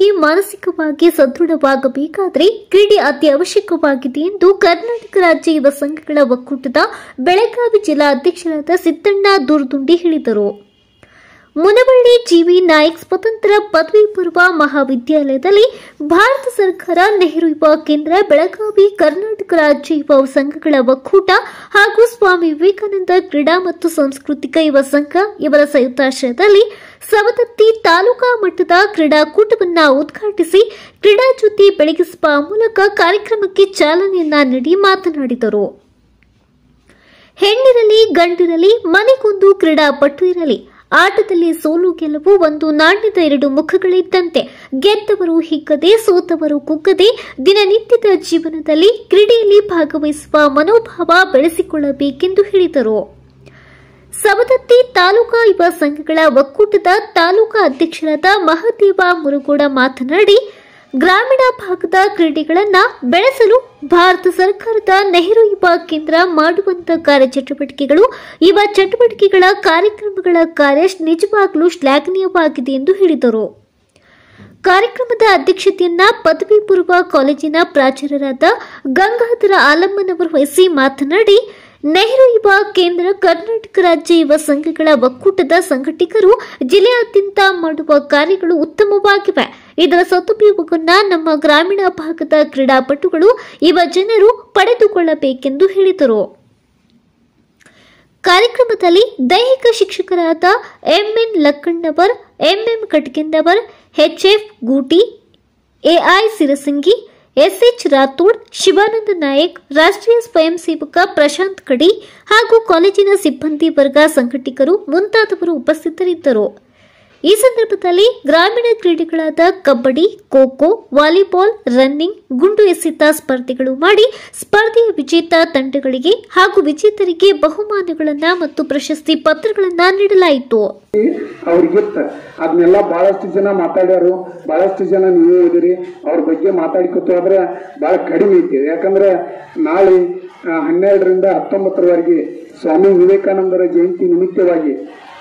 ಆರೋಗ್ಯವಾಗಿ ಮಾನಸಿಕವಾಗಿ ಸದೃಢವಾಗಬೇಕಾದರೆ ಕ್ರೀಡೆ ಅತ್ಯವಶ್ಯಕವಾಗಿದೆ ಎಂದು ಕರ್ನಾಟಕ ರಾಜ್ಯ ಯುವ ಸಂಘಗಳ ಒಕ್ಕೂಟದ ಬೆಳಗಾವಿ ಜಿಲ್ಲಾ ಅಧ್ಯಕ್ಷರಾದ ಸಿದ್ದಣ್ಣ ದುರ್ದುಂಡಿ ಹೇಳಿದರು ಮುನವಳ್ಳಿ ಜಿವಿ ನಾಯಕ್ ಸ್ವತಂತ್ರ ಪದವಿ ಪೂರ್ವ ಮಹಾವಿದ್ಯಾಲಯದಲ್ಲಿ ಭಾರತ ಸರ್ಕಾರ ನೆಹರು ಯುವ ಕೇಂದ್ರ ಬೆಳಗಾವಿ ಕರ್ನಾಟಕ ರಾಜ್ಯ ಯುವ ಸಂಘಗಳ ಒಕ್ಕೂಟ ಹಾಗೂ ಸ್ವಾಮಿ ವಿವೇಕಾನಂದ ಕ್ರೀಡಾ ಮತ್ತು ಸಾಂಸ್ಕೃತಿಕ ಯುವ ಸಂಘ ಇವರ ಸಂಯುಕ್ತಾಶ್ರಯದಲ್ಲಿ ಸವದತ್ತಿ ತಾಲೂಕಾ ಮಟ್ಟದ ಕ್ರೀಡಾಕೂಟವನ್ನು ಉದ್ಘಾಟಿಸಿ ಕ್ರೀಡಾ ಜ್ಯೋತಿ ಬೆಳಗಿಸುವ ಮೂಲಕ ಕಾರ್ಯಕ್ರಮಕ್ಕೆ ಚಾಲನೆಯನ್ನ ನೀಡಿ ಮಾತನಾಡಿದರು ಹೆಣ್ಣಿರಲಿ ಗಂಡಿರಲಿ ಮನೆಗೊಂದು ಕ್ರೀಡಾಪಟು ಇರಲಿ ಆಟದಲ್ಲಿ ಸೋಲು ಗೆಲುವು ಒಂದು ನಾಣ್ಯದ ಎರಡು ಮುಖಗಳಿದ್ದಂತೆ ಗೆದ್ದವರು ಹಿಗ್ಗದೆ ಸೋತವರು ಕುಗ್ಗದೆ ದಿನನಿತ್ಯದ ಜೀವನದಲ್ಲಿ ಕ್ರೀಡೆಯಲ್ಲಿ ಭಾಗವಹಿಸುವ ಮನೋಭಾವ ಬೆಳೆಸಿಕೊಳ್ಳಬೇಕೆಂದು ಹೇಳಿದರು ಸವದತ್ತಿ ತಾಲೂಕಾ ಯುವ ಸಂಘಗಳ ಒಕ್ಕೂಟದ ತಾಲೂಕಾ ಅಧ್ಯಕ್ಷರಾದ ಮಹದೇವ ಮುರುಗೋಡ ಮಾತನಾಡಿ ಗ್ರಾಮೀಣ ಭಾಗದ ಕ್ರೀಡೆಗಳನ್ನ ಬೆಳೆಸಲು ಭಾರತ ಸರ್ಕಾರದ ನೆಹರು ಯುವ ಕೇಂದ್ರ ಮಾಡುವಂತ ಕಾರ್ಯಚಟುವಟಿಕೆಗಳು ಯುವ ಚಟುವಟಿಕೆಗಳ ಕಾರ್ಯಕ್ರಮಗಳ ಕಾರ್ಯ ನಿಜವಾಗಲೂ ಶ್ಲಾಘನೀಯವಾಗಿದೆ ಎಂದು ಹೇಳಿದರು ಕಾರ್ಯಕ್ರಮದ ಅಧ್ಯಕ್ಷತೆಯನ್ನ ಪದವಿ ಪೂರ್ವ ಕಾಲೇಜಿನ ಪ್ರಾಚಾರ್ಯರಾದ ಗಂಗಾಧರ ಆಲಮ್ಮನವರು ವಹಿಸಿ ಮಾತನಾಡಿ ನೆಹರು ಯುವ ಕೇಂದ್ರ ಕರ್ನಾಟಕ ರಾಜ್ಯ ಯುವ ಸಂಘಗಳ ಒಕ್ಕೂಟದ ಸಂಘಟಕರು ಜಿಲ್ಲೆಯಾದ್ಯಂತ ಮಾಡುವ ಕಾರ್ಯಗಳು ಉತ್ತಮವಾಗಿವೆ ಇದರ ಸದುಪಯೋಗವನ್ನ ನಮ್ಮ ಗ್ರಾಮೀಣ ಭಾಗದ ಕ್ರೀಡಾಪಟುಗಳು ಯುವ ಜನರು ಪಡೆದುಕೊಳ್ಳಬೇಕೆಂದು ಹೇಳಿದರು ಕಾರ್ಯಕ್ರಮದಲ್ಲಿ ದೈಹಿಕ ಶಿಕ್ಷಕರಾದ MN Lakkannavar MM Katgendavar HF Gooti AI Sirasangi SH Rathod Shivananda Nayak ರಾಷ್ಟ್ರೀಯ ಸ್ವಯಂ ಸೇವಕ ಪ್ರಶಾಂತ್ ಕಡಿ ಹಾಗೂ ಕಾಲೇಜಿನ ಸಿಬ್ಬಂದಿ ವರ್ಗ ಸಂಘಟಕರು ಮುಂತಾದವರು ಉಪಸ್ಥಿತರಿದ್ದರು ಈ ಸಂದರ್ಭದಲ್ಲಿ ಗ್ರಾಮೀಣ ಕ್ರೀಡೆಗಳಾದ ಕಬಡ್ಡಿ ಖೋ ಖೋ ವಾಲಿಬಾಲ್ ರನ್ನಿಂಗ್ ಗುಂಡು ಎಸೆತ ಸ್ಪರ್ಧೆಗಳು ಮಾಡಿ ಸ್ಪರ್ಧೆಯ ವಿಜೇತ ತಂಡಗಳಿಗೆ ಹಾಗೂ ವಿಜೇತರಿಗೆ ಬಹುಮಾನಗಳನ್ನ ಮತ್ತು ಪ್ರಶಸ್ತಿ ಪತ್ರಗಳನ್ನ ನೀಡಲಾಯಿತು ಅವ್ರಿಗಿತ್ತ ಅದನ್ನೆಲ್ಲ ಬಹಳಷ್ಟು ಜನ ಮಾತಾಡ್ಯಾರು ಬಹಳಷ್ಟು ಜನ ನೀವು ಓದಿರಿ ಅವ್ರ ಬಗ್ಗೆ ಮಾತಾಡಿಕೊತ ಹೋದ್ರೆ ಬಹಳ ಕಡಿಮೆ ಐತಿ ಯಾಕಂದ್ರೆ ನಾಳೆ ಆ, ಹನ್ನೆರಡರಿಂದ ಹತ್ತೊಂಬತ್ತರವರೆಗೆ ಸ್ವಾಮಿ ವಿವೇಕಾನಂದರ ಜಯಂತಿ ನಿಮಿತ್ತವಾಗಿ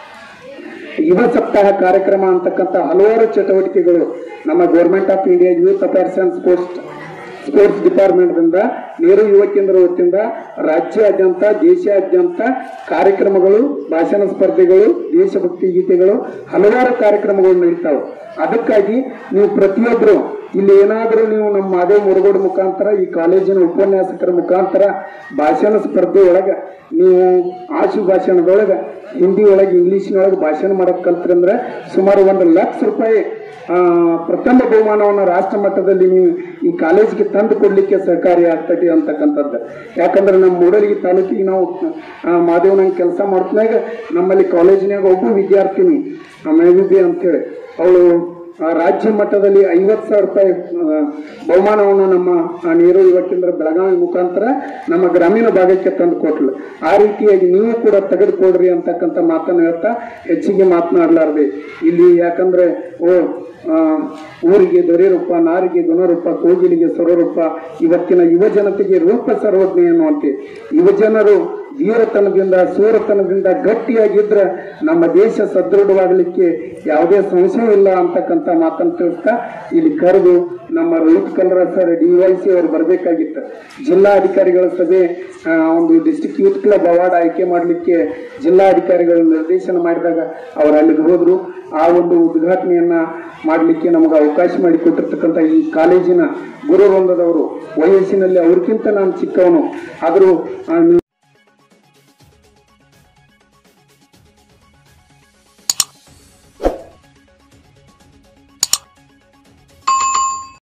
ಯುವ ಸಪ್ತಾಹ ಕಾರ್ಯಕ್ರಮ ಅಂತಕ್ಕಂಥ ಹಲವಾರು ಚಟುವಟಿಕೆಗಳು ನಮ್ಮ government of India youth affairs and sports sports department ದಿಂದ ನೆಹರು ಯುವ ಕೇಂದ್ರ ವತಿಯಿಂದ ರಾಜ್ಯಾದ್ಯಂತ ದೇಶಾದ್ಯಂತ ಕಾರ್ಯಕ್ರಮಗಳು ಭಾಷಣ ಸ್ಪರ್ಧೆಗಳು ದೇಶಭಕ್ತಿ ಗೀತೆಗಳು ಹಲವಾರು ಕಾರ್ಯಕ್ರಮಗಳು ನಡೀತಾವೆ ಅದಕ್ಕಾಗಿ ನೀವು ಪ್ರತಿಯೊಬ್ಬರು ಇಲ್ಲಿ ಏನಾದರೂ ನೀವು ನಮ್ಮ ಮಾದೇವ್ ಮುರುಗೋಡು ಮುಖಾಂತರ ಈ ಕಾಲೇಜಿನ ಉಪನ್ಯಾಸಕರ ಮುಖಾಂತರ ಭಾಷಣ ಸ್ಪರ್ಧೆ ಒಳಗ ನೀವು ಆಶು ಭಾಷಣದೊಳಗ ಹಿಂದಿ ಒಳಗೆ ಇಂಗ್ಲಿಷ್ನೊಳಗೆ ಭಾಷಣ ಮಾಡಕ್ ಕಲ್ತ್ರಂದ್ರೆ ಸುಮಾರು ಒಂದು ಲಕ್ಷ ರೂಪಾಯಿ ಆ, ಪ್ರಥಮ ಬಹುಮಾನವನ್ನು ರಾಷ್ಟ್ರ ಮಟ್ಟದಲ್ಲಿ ನೀವು ಈ ಕಾಲೇಜಿಗೆ ತಂದು ಕೊಡ್ಲಿಕ್ಕೆ ಸಹಕಾರಿ ಆಗ್ತದೆ ಅಂತಕ್ಕಂಥದ್ದು ಯಾಕಂದ್ರೆ ನಮ್ಮ ಮೂಡಲಗಿ ತಾಲೂಕಿಗೆ ನಾವು ಆ, ಮಾದೇವನಂಗೆ ಕೆಲಸ ಮಾಡ್ತಿನಾಗ ನಮ್ಮಲ್ಲಿ ಕಾಲೇಜಿನಾಗ ಒಬ್ಬ ವಿದ್ಯಾರ್ಥಿನಿ ಮೆಹಬೂಬಿ ಅಂತೇಳಿ ಅವಳು ಆ, ರಾಜ್ಯ ಮಟ್ಟದಲ್ಲಿ ಐವತ್ತು ಸಾವಿರ ರೂಪಾಯಿ ಆ, ಬಹುಮಾನವನ್ನು ನಮ್ಮ ಆ, ನೆಹರು ಯುವ ಕೇಂದ್ರ ಬೆಳಗಾವಿ ಮುಖಾಂತರ ನಮ್ಮ ಗ್ರಾಮೀಣ ಭಾಗಕ್ಕೆ ತಂದು ಕೊಟ್ಲು ಆ ರೀತಿಯಾಗಿ ನೀವು ಕೂಡ ತೆಗೆದುಕೊಡ್ರಿ ಅಂತಕ್ಕಂಥ ಮಾತನ್ನು ಹೇಳ್ತಾ ಹೆಚ್ಚಿಗೆ ಮಾತನಾಡಲಾರ್ದೆ ಇಲ್ಲಿ ಯಾಕಂದ್ರೆ ಓ ಆ, ಊರಿಗೆ ದೊರೆರೂಪ ನಾರಿಗೆ ಗುಣರೂಪ ಕೋಗಿಲಿಗೆ ಸ್ವರರೂಪ ಇವತ್ತಿನ ಯುವ ಜನತೆಗೆ ರೂಪ ಸರ್ವಜ್ಞ ಎನ್ನುವಂತೆ ಯುವಜನರು ಧೀರತನದಿಂದ ಸೂರತನದಿಂದ ಗಟ್ಟಿಯಾಗಿದ್ರೆ ನಮ್ಮ ದೇಶ ಸದೃಢವಾಗಲಿಕ್ಕೆ ಯಾವುದೇ ಸಂಶಯ ಇಲ್ಲ ಅಂತಕ್ಕಂಥ ಮಾತನ್ನು ತಿಳಿಸ್ತಾ ಇಲ್ಲಿ ಕರೆದು ನಮ್ಮ Rohit Kalra sir D Y C ಅವರು ಬರಬೇಕಾಗಿತ್ತು ಜಿಲ್ಲಾಧಿಕಾರಿಗಳ ಸಭೆ ಆ, ಒಂದು ಡಿಸ್ಟಿಕ್ ಯೂತ್ ಕ್ಲಬ್ ಅವಾರ್ಡ್ ಆಯ್ಕೆ ಮಾಡಲಿಕ್ಕೆ ಜಿಲ್ಲಾಧಿಕಾರಿಗಳು ನಿರ್ದೇಶನ ಮಾಡಿದಾಗ ಅವರು ಅಲ್ಲಿಗೆ ಹೋದ್ರು ಆ ಒಂದು ಉದ್ಘಾಟನೆಯನ್ನ ಮಾಡಲಿಕ್ಕೆ ನಮಗೆ ಅವಕಾಶ ಮಾಡಿಕೊಟ್ಟಿರ್ತಕ್ಕಂಥ ಈ ಕಾಲೇಜಿನ ಗುರು ವೃಂದದವರು ವಯಸ್ಸಿನಲ್ಲಿ ಅವ್ರಿಗಿಂತ ನಾನು ಚಿಕ್ಕವನು ಆದರೂ ಆ, ನೀವು